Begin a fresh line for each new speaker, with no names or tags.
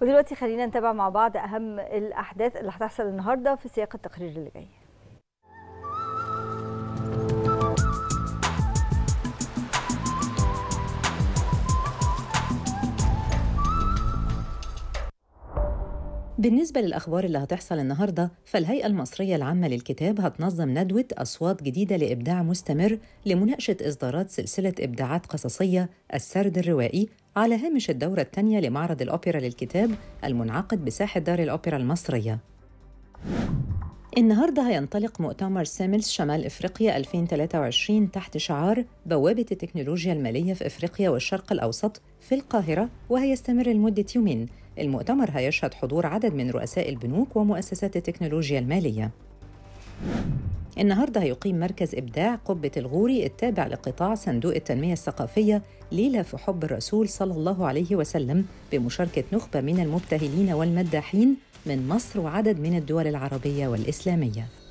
ودلوقتي خلينا نتابع مع بعض اهم الاحداث اللي هتحصل النهارده في سياق التقرير اللي جاي
بالنسبة للأخبار اللي هتحصل النهاردة فالهيئة المصرية العامة للكتاب هتنظم ندوة أصوات جديدة لإبداع مستمر لمناقشة إصدارات سلسلة إبداعات قصصية السرد الروائي على هامش الدورة الثانية لمعرض الأوبرا للكتاب المنعقد بساحة دار الأوبرا المصرية النهارده هينطلق مؤتمر سيملز شمال افريقيا 2023 تحت شعار بوابه التكنولوجيا الماليه في افريقيا والشرق الاوسط في القاهره وهيستمر لمده يومين. المؤتمر هيشهد حضور عدد من رؤساء البنوك ومؤسسات التكنولوجيا الماليه. النهارده هيقيم مركز ابداع قبه الغوري التابع لقطاع صندوق التنميه الثقافيه ليله في حب الرسول صلى الله عليه وسلم بمشاركه نخبه من المبتهلين والمداحين من مصر وعدد من الدول العربيه والاسلاميه